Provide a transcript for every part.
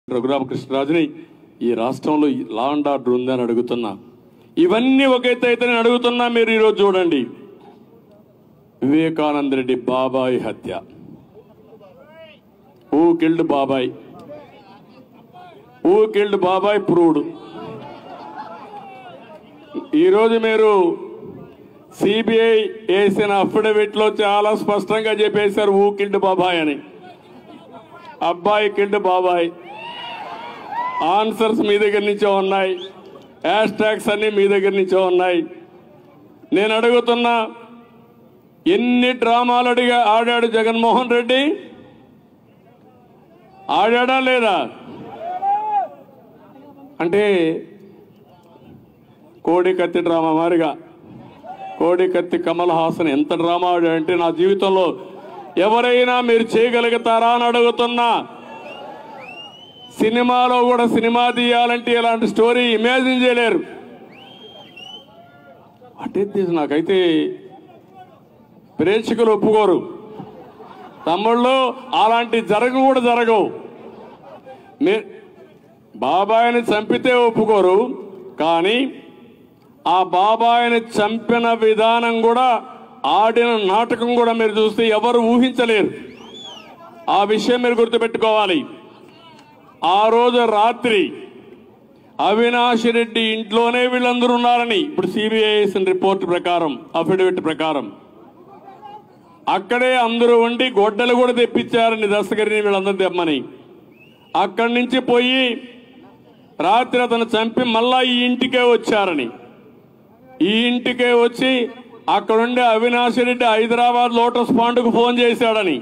రఘురామకృష్ణరాజుని ఈ రాష్ట్రంలో ఈ లా అండ్ ఆర్డర్ ఉందని అడుగుతున్నా ఇవన్నీ ఒక ఎత్తు అయితే నేను అడుగుతున్నా మీరు ఈరోజు చూడండి వివేకానంద రెడ్డి బాబాయ్ హత్య ఊ కిల్డ్ బాబాయ్ ఊ కిల్డ్ బాబాయ్ ప్రూవ్డ్ ఈరోజు మీరు సిబిఐ వేసిన అఫిడవిట్ లో చాలా స్పష్టంగా చెప్పేశారు ఊ కిల్డ్ బాబాయ్ అని అబ్బాయి కిల్డ్ బాబాయ్ ఆన్సర్స్ మీ దగ్గర నుంచే ఉన్నాయి హ్యాష్ ట్యాగ్స్ అన్ని మీ దగ్గర నుంచే ఉన్నాయి నేను అడుగుతున్నా ఎన్ని డ్రామాలు అడిగా ఆడాడు జగన్మోహన్ రెడ్డి ఆడాడా లేదా అంటే కోడి కత్తి డ్రామా మారిగా కోడి కత్తి కమల్ హాసన్ ఎంత డ్రామా ఆడాడంటే నా జీవితంలో ఎవరైనా మీరు చేయగలుగుతారా అని అడుగుతున్నా సినిమాలో కూడా సినిమా తీయాలంటే ఇలాంటి స్టోరీ ఇమాజిన్ చేయలేరు అంటే నాకైతే ప్రేక్షకులు ఒప్పుకోరు తమ్ముళ్ళు అలాంటి జరగ కూడా జరగవు మీ బాబాయిని చంపితే ఒప్పుకోరు కానీ ఆ బాబాయిని చంపిన విధానం కూడా ఆడిన నాటకం కూడా మీరు చూస్తే ఎవరు ఊహించలేరు ఆ విషయం మీరు గుర్తుపెట్టుకోవాలి ఆ రోజు రాత్రి అవినాష్ రెడ్డి ఇంట్లోనే వీళ్ళందరూ ఉన్నారని ఇప్పుడు సిబిఐ వేసిన రిపోర్ట్ ప్రకారం అఫిడవిట్ ప్రకారం అక్కడే అందరూ ఉండి గొడ్డలు కూడా తెప్పించారని దస్తగిరిని వీళ్ళందరూ తెమ్మని అక్కడి నుంచి పోయి రాత్రి అతను చంపి మళ్ళా ఈ ఇంటికే వచ్చారని ఈ ఇంటికే వచ్చి అక్కడుండే అవినాష్ రెడ్డి హైదరాబాద్ లోటస్ పాండ్కు ఫోన్ చేశాడని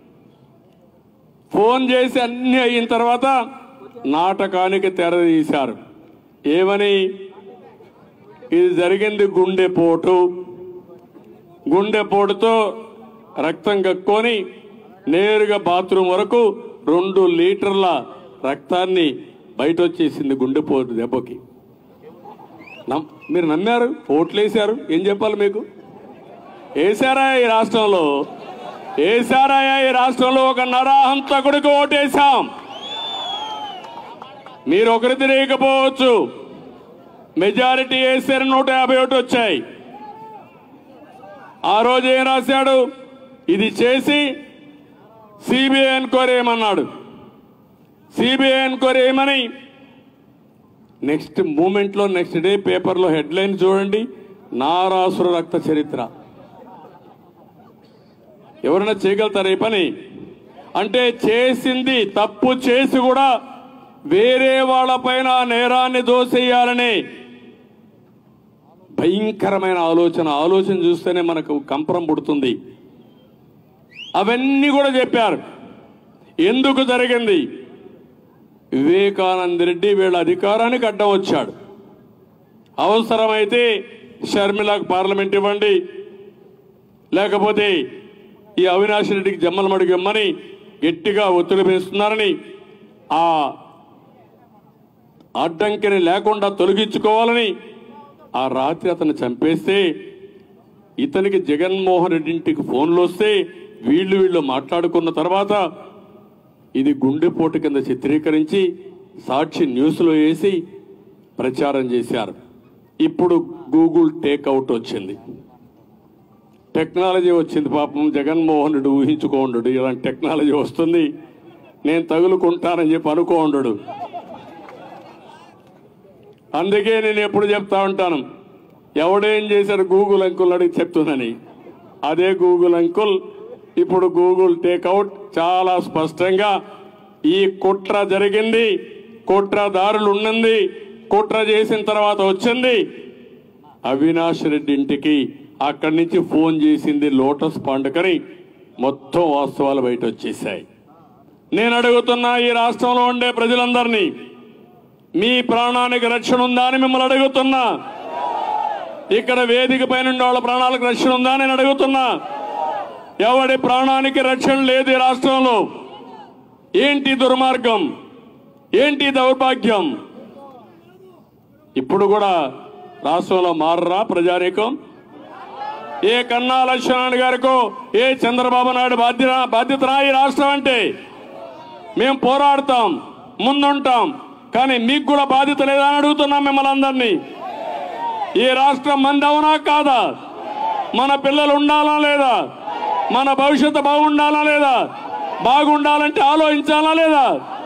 ఫోన్ చేసి అన్ని అయిన తర్వాత నాటకానికి తెర తీశారు ఏమని ఇది జరిగింది గుండెపోటు గుండెపోటుతో రక్తం కక్కుని నేరుగా బాత్రూమ్ వరకు రెండు లీటర్ల రక్తాన్ని బయట వచ్చేసింది గుండెపోటు దెబ్బకి నమ్- మీరు నమ్మారు ఓట్లేశారు ఏం చెప్పాలి మీకు వేశారా ఈ రాష్ట్రంలో వేశారా ఈ రాష్ట్రంలో ఒక నరహంతకుడికి ఓటేశాం మీరు ఒకరి తిరగకపోవచ్చు మెజారిటీ వేసారు నూట యాభై ఒకటి వచ్చాయి ఆ రోజు ఏం రాశాడు ఇది చేసి సిబిఐ ఎన్క్వైరీ ఏమన్నాడు సిబిఐ ఎన్క్వైరీ ఏమని నెక్స్ట్ మూమెంట్ లో నెక్స్ట్ డే పేపర్ లో హెడ్ లైన్ చూడండి నారాసుర రక్త చరిత్ర ఎవరైనా చేయగలుగుతారా ఈ పని అంటే చేసింది తప్పు చేసి కూడా వేరే వాళ్ళపైన ఆ నేరాన్ని దోసేయాలని భయంకరమైన ఆలోచన ఆలోచన చూస్తేనే మనకు కంపరం పుడుతుంది అవన్నీ కూడా చెప్పారు ఎందుకు జరిగింది వివేకానంద రెడ్డి వీళ్ళ అధికారానికి అడ్డం వచ్చాడు అవసరమైతే షర్మిలకు పార్లమెంట్ ఇవ్వండి లేకపోతే ఈ అవినాష్ రెడ్డికి జమ్మల మడుగు ఇమ్మని గట్టిగా ఒత్తిడి పెంచుతున్నారని ఆ అడ్డంకిని లేకుండా తొలగించుకోవాలని ఆ రాత్రి అతను చంపేస్తే ఇతనికి జగన్మోహన్ రెడ్డి ఇంటికి ఫోన్లు వస్తే వీళ్ళు వీళ్ళు మాట్లాడుకున్న తర్వాత ఇది గుండెపోటు కింద చిత్రీకరించి సాక్షి న్యూస్లో వేసి ప్రచారం చేశారు ఇప్పుడు గూగుల్ టేక్అవుట్ వచ్చింది టెక్నాలజీ వచ్చింది పాపం జగన్మోహన్ రెడ్డి ఊహించుకోండు ఇలాంటి టెక్నాలజీ వస్తుంది నేను తగులుకుంటానని చెప్పి అనుకోండు అందుకే నేను ఎప్పుడు చెప్తా ఉంటాను ఎవడేం చేశాడు గూగుల్ అంకుల్ అడిగి చెప్తుందని అదే గూగుల్ అంకుల్ ఇప్పుడు గూగుల్ టేక్అవుట్ చాలా స్పష్టంగా ఈ కుట్ర జరిగింది కుట్రదారులు ఉన్నది కుట్ర చేసిన తర్వాత వచ్చింది అవినాష్ రెడ్డి ఇంటికి అక్కడి నుంచి ఫోన్ చేసింది లోటస్ పండుగని మొత్తం వాస్తవాలు బయట వచ్చేసాయి నేను అడుగుతున్నా ఈ రాష్ట్రంలో ఉండే ప్రజలందరినీ మీ ప్రాణానికి రక్షణ ఉందా అని మిమ్మల్ని అడుగుతున్నా ఇక్కడ వేదిక పైన ఉండే వాళ్ళ ప్రాణాలకు రక్షణ ఉందా అని నేను అడుగుతున్నా ఎవడి ప్రాణానికి రక్షణ లేదు ఈ రాష్ట్రంలో ఏంటి దుర్మార్గం ఏంటి దౌర్భాగ్యం ఇప్పుడు కూడా రాష్ట్రంలో మారరా ప్రజానీకం ఏ కన్నా లక్ష్మణ్ గారికో ఏ చంద్రబాబు నాయుడు బాధ్యత బాధ్యతనా ఈ రాష్ట్రం అంటే మేము పోరాడతాం ముందుంటాం కానీ మీకు కూడా బాధ్యత లేదా అని అడుగుతున్నాం మిమ్మల్ని అందరినీ ఈ రాష్ట్రం మంది అవునా కాదా మన పిల్లలు ఉండాలా లేదా మన భవిష్యత్తు బాగుండాలా లేదా బాగుండాలంటే ఆలోచించాలా లేదా